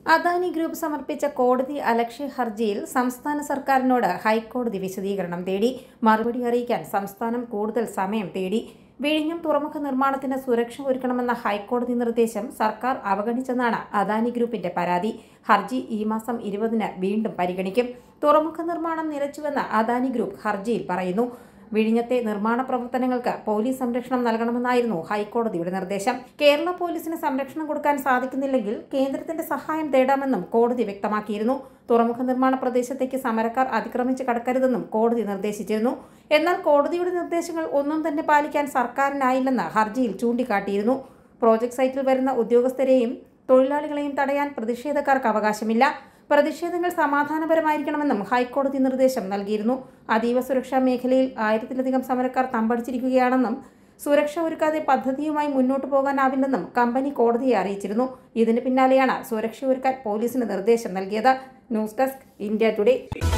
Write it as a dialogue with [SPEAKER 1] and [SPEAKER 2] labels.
[SPEAKER 1] Adani group സമർപ്പിച്ച കോടതി അലക്ഷ്യ ഹർജിയിൽ സംസ്ഥാന സർക്കാരിനോട് ഹൈക്കോടതി വിശദീകരണം തേടി മറുപടി അറിയിക്കാൻ സംസ്ഥാനം കൂടുതൽ സമയം തേടി വിഴിഞ്ഞം തുറമുഖ നിർമ്മാണത്തിന് സുരക്ഷ ഒരുക്കണമെന്ന ഹൈക്കോടതി നിർദ്ദേശം സർക്കാർ അവഗണിച്ചെന്നാണ് അദാനി ഗ്രൂപ്പിന്റെ പരാതി ഹർജി ഈ മാസം ഇരുപതിന് വീണ്ടും പരിഗണിക്കും തുറമുഖ നിർമ്മാണം നിലച്ചുവെന്ന് അദാനി ഗ്രൂപ്പ് ഹർജിയിൽ പറയുന്നു വിഴിഞ്ഞത്തെ നിർമ്മാണ പ്രവർത്തനങ്ങൾക്ക് പോലീസ് സംരക്ഷണം നൽകണമെന്നായിരുന്നു ഹൈക്കോടതിയുടെ നിർദ്ദേശം കേരള പോലീസിന് സംരക്ഷണം കൊടുക്കാൻ സാധിക്കുന്നില്ലെങ്കിൽ കേന്ദ്രത്തിന്റെ സഹായം തേടാമെന്നും കോടതി വ്യക്തമാക്കിയിരുന്നു തുറമുഖ നിർമ്മാണ പ്രദേശത്തേക്ക് സമരക്കാർ അതിക്രമിച്ച് കടക്കരുതെന്നും കോടതി നിർദ്ദേശിച്ചിരുന്നു എന്നാൽ കോടതിയുടെ നിർദ്ദേശങ്ങൾ ഒന്നും തന്നെ പാലിക്കാൻ സർക്കാരിനായില്ലെന്ന് ഹർജിയിൽ ചൂണ്ടിക്കാട്ടിയിരുന്നു പ്രോജക്ട് സൈറ്റിൽ വരുന്ന ഉദ്യോഗസ്ഥരെയും തൊഴിലാളികളെയും തടയാൻ പ്രതിഷേധക്കാർക്ക് അവകാശമില്ല പ്രതിഷേധങ്ങൾ സമാധാനപരമായിരിക്കണമെന്നും ഹൈക്കോടതി നിർദ്ദേശം നൽകിയിരുന്നു അതീവ സുരക്ഷാ മേഖലയിൽ ആയിരത്തിലധികം സമരക്കാർ തമ്പടിച്ചിരിക്കുകയാണെന്നും സുരക്ഷ ഒരുക്കാതെ പദ്ധതിയുമായി മുന്നോട്ടു പോകാനാവില്ലെന്നും കമ്പനി കോടതിയെ അറിയിച്ചിരുന്നു ഇതിന് പിന്നാലെയാണ് സുരക്ഷ ഒരുക്കാൻ പോലീസിന് നിർദ്ദേശം നൽകിയത് ന്യൂസ് ഡെസ്ക് ഇന്ത്യ ടുഡേ